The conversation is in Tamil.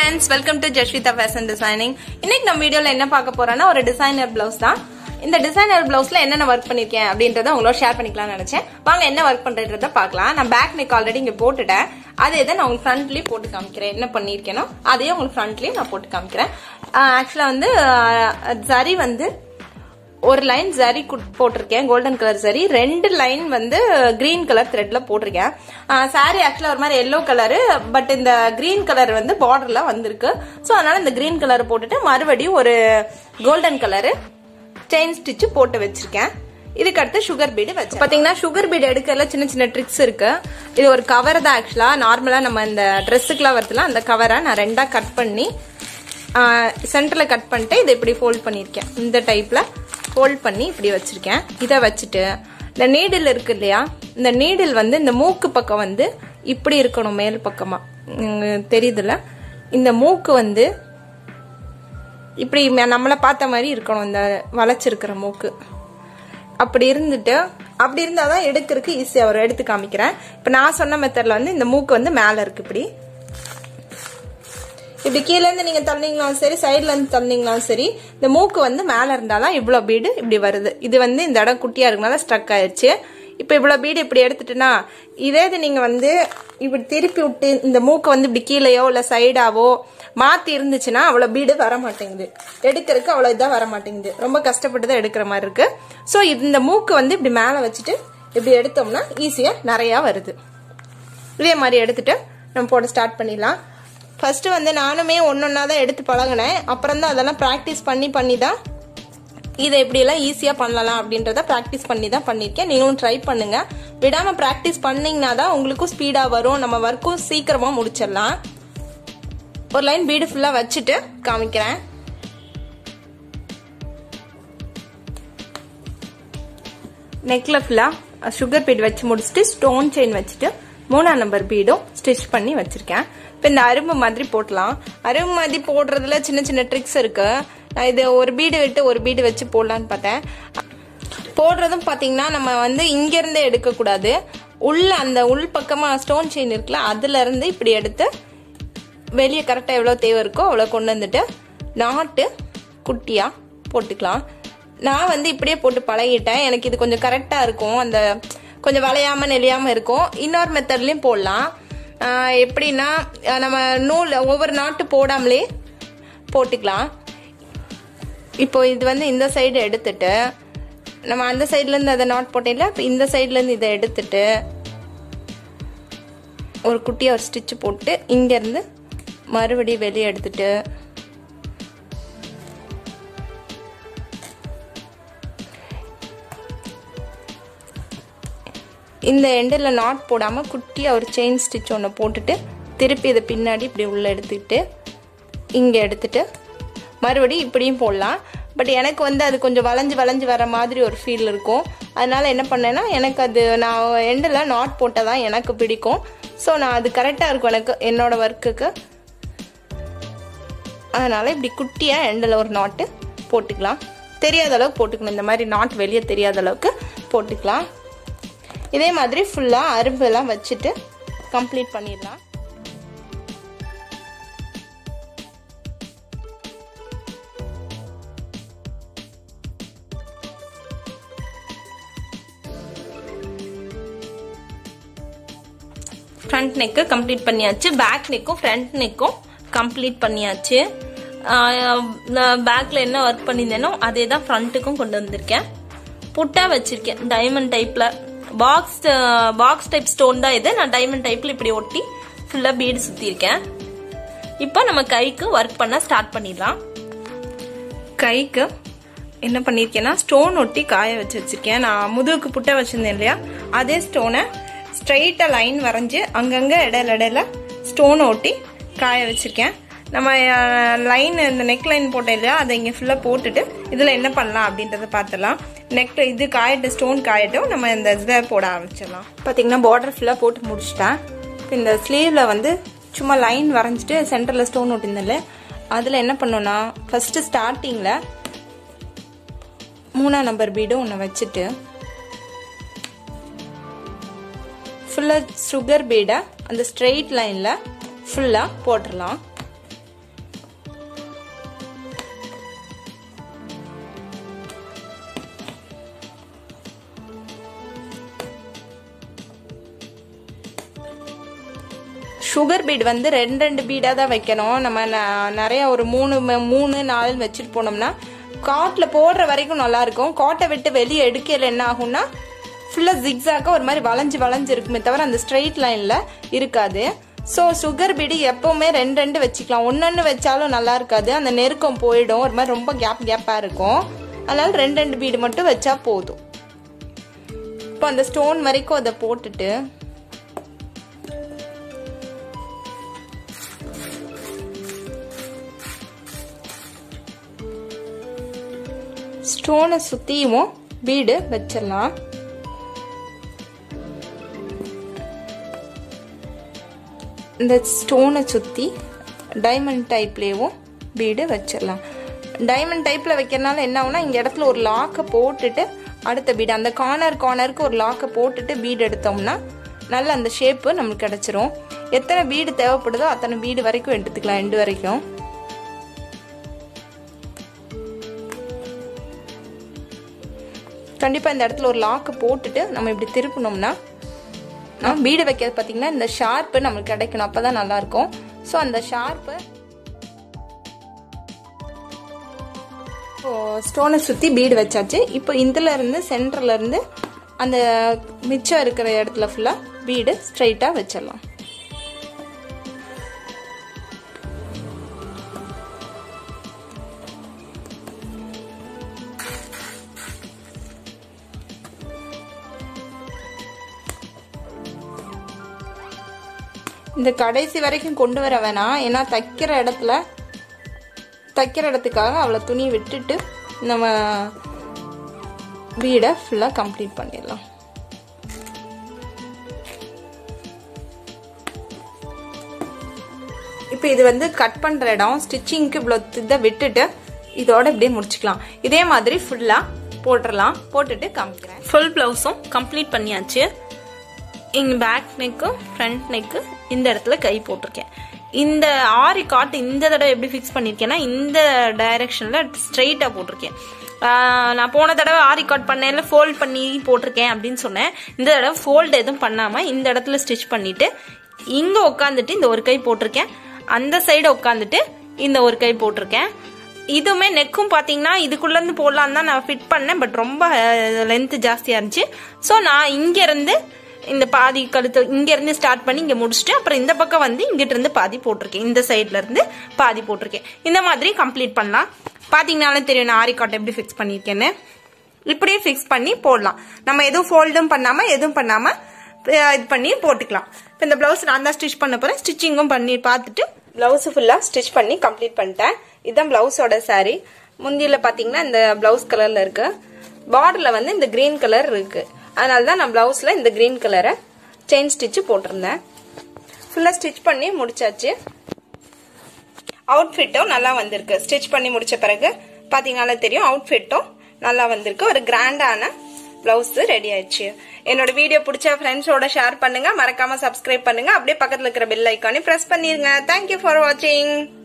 friends welcome to Jaswitha fashion designing இன்னைக்கு நம்ம வீடியோல என்ன பார்க்க போறோம்னா ஒரு டிசைனர் பிளவுஸ் தான் இந்த டிசைனர் பிளவுஸ்ல என்னென்ன ஒர்க் பண்ணிருக்கேன் அப்படின்றத உங்களோட ஷேர் பண்ணிக்கலாம்னு நினைச்சேன் வாங்க என்ன ஒர்க் பண்றத பார்க்கலாம் நான் பேக் நெக் ஆல்ரெடி இங்க போட்டுட்டேன் அதே இதை நான் உங்களுக்கு ஃப்ரண்ட்லயும் போட்டு காமிக்கிறேன் என்ன பண்ணிருக்கேனோ அதையும் உங்களுக்கு ஃப்ரண்ட்லயும் நான் போட்டு காமிக்கிறேன் ஆக்சுவலா வந்து சரி வந்து ஒரு லைன் ஜரி போட்டிருக்கேன் கோல்டன் கலர் ஜரி ரெண்டு லைன் வந்து கிரீன் கலர் த்ரெட்ல போட்டிருக்கேன் சாரி ஆக்சுவலா ஒரு மாதிரி எல்லோ கலரு பட் இந்த கிரீன் கலர் வந்து பார்டர்ல வந்திருக்கு ஸோ அதனால இந்த கிரீன் கலர் போட்டுட்டு மறுபடியும் ஒரு கோல்டன் கலரு செயின் ஸ்டிச் போட்டு வச்சிருக்கேன் இதுக்கு அடுத்து சுகர் பீடு வச்சு பாத்தீங்கன்னா சுகர் பீடு எடுக்கிறதுல சின்ன சின்ன ட்ரிக்ஸ் இருக்கு இது ஒரு கவர் தான் ஆக்சுவலா நார்மலா நம்ம இந்த ட்ரெஸ்ஸுக்குலாம் வரதுல அந்த கவரை நான் ரெண்டா கட் பண்ணி சென்டர்ல கட் பண்ணிட்டு இதை இப்படி ஃபோல்ட் பண்ணியிருக்கேன் இந்த டைப்ல ஃபோல்ட் பண்ணி இப்படி வச்சிருக்கேன் இதை வச்சுட்டு இந்த நீடில் இருக்கு இல்லையா இந்த நீடில் வந்து இந்த மூக்கு பக்கம் வந்து இப்படி இருக்கணும் மேல் பக்கமா தெரியுதுல்ல இந்த மூக்கு வந்து இப்படி நம்மளை பார்த்த மாதிரி இருக்கணும் இந்த வளைச்சிருக்கிற மூக்கு அப்படி இருந்துட்டு அப்படி இருந்தால் தான் எடுக்கிறதுக்கு ஈஸியாக வரும் எடுத்து காமிக்கிறேன் இப்போ நான் சொன்ன மெத்தடில் வந்து இந்த மூக்கு வந்து மேலே இருக்கு இப்படி இப்படி கீழே இருந்து நீங்க தள்ளிங்களாலும் சரி சைட்ல இருந்து தள்ளிங்களாலும் சரி இந்த மூக்கு வந்து மேல இருந்தாதான் இவ்வளவு பீடு இப்படி வருது இது வந்து இந்த இடம் குட்டியா இருக்கனால ஸ்ட்ரக் ஆயிடுச்சு இப்ப இவ்வளவு பீடு இப்படி எடுத்துட்டுனா இதே இது நீங்க வந்து இப்படி திருப்பி விட்டு இந்த மூக்கு வந்து இப்படி கீழேயோ இல்ல சைடாவோ மாத்தி இருந்துச்சுன்னா அவ்வளவு பீடு வர மாட்டேங்குது எடுக்கிறதுக்கு அவ்வளவு இதா வர மாட்டேங்குது ரொம்ப கஷ்டப்பட்டு தான் எடுக்கிற மாதிரி இருக்கு ஸோ இந்த மூக்கு வந்து இப்படி மேல வச்சுட்டு இப்படி எடுத்தோம்னா ஈஸியா நிறைய வருது இதே மாதிரி எடுத்துட்டு நம்ம போட ஸ்டார்ட் பண்ணிடலாம் ஃபர்ஸ்ட் வந்து நானுமே ஒன்னொன்னா தான் எடுத்து பழகினேன் அப்புறம் தான் அதெல்லாம் ப்ராக்டிஸ் பண்ணி பண்ணி தான் இதை எப்படியெல்லாம் ஈஸியாக பண்ணலாம் அப்படின்றத ப்ராக்டிஸ் பண்ணி தான் பண்ணியிருக்கேன் நீங்களும் ட்ரை பண்ணுங்க விடாமல் ப்ராக்டிஸ் பண்ணிங்கன்னா தான் உங்களுக்கும் ஸ்பீடாக வரும் நம்ம ஒர்க்கும் சீக்கிரமாக முடிச்சிடலாம் ஒரு லைன் பீடு ஃபுல்லாக வச்சுட்டு காமிக்கிறேன் நெக்கில் ஃபுல்லாக சுகர் பீட் வச்சு முடிச்சுட்டு ஸ்டோன் செயின் வச்சுட்டு மூணாம் நம்பர் பீடும் ஸ்டிச் பண்ணி வச்சிருக்கேன் இப்போ இந்த அரும்பு மாதிரி போடலாம் அரும்பு மாதிரி போடுறதுல சின்ன சின்ன ட்ரிக்ஸ் இருக்கு நான் இது ஒரு பீடு விட்டு ஒரு பீடு வச்சு போடலான்னு பார்த்தேன் போடுறதும் பார்த்தீங்கன்னா நம்ம வந்து இங்கேருந்தே எடுக்கக்கூடாது உள்ள அந்த உள் பக்கமாக ஸ்டோன் செயின் இருக்குல்ல அதுல இருந்து இப்படி எடுத்து வெளியே கரெக்டாக எவ்வளோ தேவை இருக்கோ அவ்வளோ கொண்டு வந்துட்டு நாட்டு குட்டியாக போட்டுக்கலாம் நான் வந்து இப்படியே போட்டு பழகிட்டேன் எனக்கு இது கொஞ்சம் கரெக்டாக இருக்கும் அந்த கொஞ்சம் வளையாம நெளியாம இருக்கும் இன்னொரு மெத்தட்லயும் போடலாம் எப்படின்னா நம்ம நூல் ஒவ்வொரு நாட்டு போடாமலே போட்டுக்கலாம் இப்போ இது வந்து இந்த சைடு எடுத்துட்டு நம்ம அந்த சைட்லேருந்து அதை நாட் போட்டேன்ல இந்த சைட்லேருந்து இதை எடுத்துட்டு ஒரு குட்டியாக ஒரு ஸ்டிச்சு போட்டு இங்கேருந்து மறுபடியும் வெளியே எடுத்துட்டு இந்த எண்டில் நாட் போடாமல் குட்டியாக ஒரு செயின் ஸ்டிச் ஒன்று போட்டுட்டு திருப்பி இதை பின்னாடி இப்படி உள்ளே எடுத்துக்கிட்டு இங்கே எடுத்துட்டு மறுபடியும் இப்படியும் போடலாம் பட் எனக்கு வந்து அது கொஞ்சம் வளைஞ்சு வளைஞ்சு வர மாதிரி ஒரு ஃபீல் இருக்கும் அதனால் என்ன பண்ணேன்னா எனக்கு அது நான் எண்டில் நாட் போட்டால் தான் எனக்கு பிடிக்கும் ஸோ நான் அது கரெக்டாக இருக்கும் எனக்கு என்னோட ஒர்க்குக்கு அதனால் இப்படி குட்டியாக எண்டில் ஒரு நாட்டு போட்டுக்கலாம் தெரியாத அளவுக்கு போட்டுக்கணும் இந்த மாதிரி நாட் வெளியே தெரியாத அளவுக்கு போட்டுக்கலாம் இதே மாதிரி ஃபுல்லாக அரும்பெல்லாம் வச்சுட்டு கம்ப்ளீட் பண்ணிடலாம் ஃப்ரண்ட் நெக்கு கம்ப்ளீட் பண்ணியாச்சு பேக் நெக்கும் ஃப்ரண்ட் நெக்கும் கம்ப்ளீட் பண்ணியாச்சு பேக்கில் என்ன ஒர்க் பண்ணியிருந்தேனோ அதே தான் ஃப்ரண்ட்டுக்கும் கொண்டு வந்திருக்கேன் புட்டா வச்சிருக்கேன் டைமண்ட் டைப்பில் பாக்ஸ் பாக்ஸ் டைப் ஸ்டோன் தான் இது நான் டைமண்ட் டைப்ல இப்படி ஒட்டி ஃபுல்லா பீடு சுத்திருக்கேன் இப்போ நம்ம கைக்கு ஒர்க் பண்ண ஸ்டார்ட் பண்ணிடலாம் கைக்கு என்ன பண்ணிருக்கேன்னா ஸ்டோன் ஒட்டி காய வச்சு வச்சிருக்கேன் நான் முதுகுக்கு புட்டை வச்சிருந்தேன் இல்லையா அதே ஸ்டோனை ஸ்ட்ரைட்டா லைன் வரைஞ்சு அங்கங்க இடையில இடையில ஸ்டோன் ஒட்டி காய வச்சிருக்கேன் நம்ம லைன் இந்த நெக் லைன் போட்டேன் இல்லையா அதை இங்கே ஃபுல்லாக போட்டுட்டு இதில் என்ன பண்ணலாம் அப்படின்றத பார்த்துலாம் நெக் இது காயட்டும் ஸ்டோன் காயட்டும் நம்ம இந்த இதை போட ஆரம்பிச்சிடலாம் பார்த்தீங்கன்னா பார்டர் ஃபுல்லாக போட்டு முடிச்சிட்டேன் இப்போ இந்த ஸ்லீவில் வந்து சும்மா லைன் வரைஞ்சிட்டு சென்டரில் ஸ்டோன் ஒட்டியிருந்தேன்ல அதில் என்ன பண்ணோன்னா ஃபஸ்ட்டு ஸ்டார்டிங்கில் மூணாம் நம்பர் பீடு ஒன்று வச்சுட்டு ஃபுல்லாக சுகர் பீடை அந்த ஸ்ட்ரெயிட் லைனில் ஃபுல்லாக போட்டுடலாம் சுகர் பீட் வந்து ரெண்டு ரெண்டு பீடாக தான் வைக்கணும் நம்ம ந- நிறைய ஒரு மூணு ம- மூணு நாலு வச்சுட்டு போனோம்னா காட்டில் போடுற வரைக்கும் நல்லா இருக்கும் காட்டை விட்டு வெளியே எடுக்கையில் என்ன ஆகும்னா ஃபுல்லாக ஜிக்ஸாக்காக ஒரு மாதிரி வளைஞ்சு வளைஞ்சு இருக்குமே தவிர அந்த ஸ்ட்ரெயிட் லைனில் இருக்காது ஸோ சுகர் பீடி எப்போவுமே ரெண்டு ரெண்டு வச்சுக்கலாம் ஒன்று வச்சாலும் நல்லா இருக்காது அந்த நெருக்கம் போயிடும் ஒரு மாதிரி ரொம்ப கேப் கேப்பாக இருக்கும் அதனால ரெண்டு ரெண்டு பீடு மட்டும் வச்சா போதும் இப்போ அந்த ஸ்டோன் வரைக்கும் அதை போட்டுட்டு ஸ்டோனை சுற்றியும் பீடு வச்சிடலாம் இந்த ஸ்டோனை சுற்றி டைமண்ட் டைப்லேயும் பீடு வச்சிடலாம் டைமண்ட் டைப்பில் வைக்கிறனால என்ன ஆகும்னா இந்த இடத்துல ஒரு லாக்கை போட்டுட்டு அடுத்த பீடு அந்த கார்னர் கார்னருக்கு ஒரு லாக்கை போட்டுட்டு பீடு எடுத்தோம்னா நல்ல அந்த ஷேப்பு நம்மளுக்கு கிடச்சிரும் எத்தனை பீடு தேவைப்படுதோ அத்தனை பீடு வரைக்கும் எடுத்துக்கலாம் எண்டு வரைக்கும் கண்டிப்பாக இந்த இடத்துல ஒரு லாக்கு போட்டுட்டு நம்ம இப்படி திருப்பினோம்னா நம்ம பீடு வைக்கிறது பார்த்தீங்கன்னா இந்த ஷார்ப்பு நம்மளுக்கு கிடைக்கணும் அப்போ தான் நல்லாயிருக்கும் ஸோ அந்த ஷார்ப்பு இப்போ ஸ்டோனை சுற்றி பீடு வச்சாச்சு இப்போ இதில் இருந்து சென்டர்ல இருந்து அந்த மிச்சம் இருக்கிற இடத்துல ஃபுல்லாக பீடு ஸ்ட்ரைட்டாக வச்சிடலாம் இந்த கடைசி வரைக்கும் கொண்டு வர வேணாம் ஏன்னா தைக்கிற இடத்துல தைக்கிற இடத்துக்காக அவ்வளோ துணி விட்டுட்டு நம்ம வீடை ஃபுல்லாக கம்ப்ளீட் பண்ணிடலாம் இப்போ இது வந்து கட் பண்ணுற இடம் ஸ்டிச்சிங்க்கு இவ்வளோ இதை விட்டுட்டு இதோட இப்படியே முடிச்சுக்கலாம் இதே மாதிரி ஃபுல்லாக போட்டுடலாம் போட்டுட்டு காமிக்கிறேன் ஃபுல் ப்ளவுஸும் கம்ப்ளீட் பண்ணியாச்சு இங்கே பேக் நெக்கு ஃப்ரண்ட் நெக்கு இந்த இடத்துல கை போட்டிருக்கேன் இந்த ஆரி காட் இந்த தடவை எப்படி ஃபிக்ஸ் பண்ணியிருக்கேன்னா இந்த டைரக்ஷனில் ஸ்ட்ரெயிட்டாக போட்டிருக்கேன் ஆஹ் நான் போன தடவை ஆரி காட் பண்ணேன்ல ஃபோல்ட் பண்ணி போட்டிருக்கேன் அப்படின்னு சொன்னேன் இந்த தடவை ஃபோல்டு எதுவும் பண்ணாமல் இந்த இடத்துல ஸ்டிச் பண்ணிட்டு இங்கே உட்காந்துட்டு இந்த ஒரு கை போட்டிருக்கேன் அந்த சைடு உட்காந்துட்டு இந்த ஒரு கை போட்டிருக்கேன் இதுவுமே நெக்கும் பார்த்தீங்கன்னா இதுக்குள்ளேருந்து போடலான்னு தான் நான் ஃபிட் பண்ணேன் பட் ரொம்ப லென்த்து ஜாஸ்தியாக இருந்துச்சு ஸோ நான் இங்கேருந்து இந்த பாதி கழுத்து இங்கேருந்து ஸ்டார்ட் பண்ணி இங்கே முடிச்சுட்டு அப்புறம் இந்த பக்கம் வந்து இங்கிட்ட இருந்து பாதி போட்டிருக்கேன் இந்த சைட்ல இருந்து பாதி போட்டிருக்கேன் இந்த மாதிரி கம்ப்ளீட் பண்ணலாம் பார்த்தீங்கனாலும் தெரியும் நான் ஆரி காட் எப்படி ஃபிக்ஸ் பண்ணியிருக்கேன்னு இப்படியே ஃபிக்ஸ் பண்ணி போடலாம் நம்ம எதுவும் ஃபோல்டும் பண்ணாமல் எதுவும் பண்ணாமல் இது பண்ணி போட்டுக்கலாம் இப்போ இந்த ப்ளவுஸ் நான் தான் ஸ்டிச் பண்ண போகிறேன் ஸ்டிச்சிங்கும் பண்ணி பார்த்துட்டு ப்ளவுஸ் ஃபுல்லாக ஸ்டிச் பண்ணி கம்ப்ளீட் பண்ணிட்டேன் இதுதான் ப்ளவுஸோட saree முந்தியில் பார்த்தீங்கன்னா இந்த ப்ளவுஸ் கலரில் இருக்கு பார்டரில் வந்து இந்த க்ரீன் கலர் இருக்கு அதனால தான் நான் ப்ளவுஸில் இந்த க்ரீன் கலரை செயின் ஸ்டிச்சு போட்டிருந்தேன் ஃபுல்லாக ஸ்டிச் பண்ணி முடிச்சாச்சு அவுட்ஃபிட்டும் நல்லா வந்திருக்கு ஸ்டிச் பண்ணி முடிச்ச பிறகு பார்த்தீங்கனால தெரியும் அவுட்ஃபிட்டும் நல்லா வந்திருக்கு ஒரு கிராண்டான பிளவுஸ் ரெடி ஆயிடுச்சு என்னோட வீடியோ பிடிச்ச ஃப்ரெண்ட்ஸோட ஷேர் பண்ணுங்க மறக்காம சப்ஸ்கிரைப் பண்ணுங்க அப்படியே பக்கத்துல இருக்கிற பெல் ஐக்கானே பிரஸ் பண்ணிருங்க தேங்க்யூ ஃபார் வாட்சிங்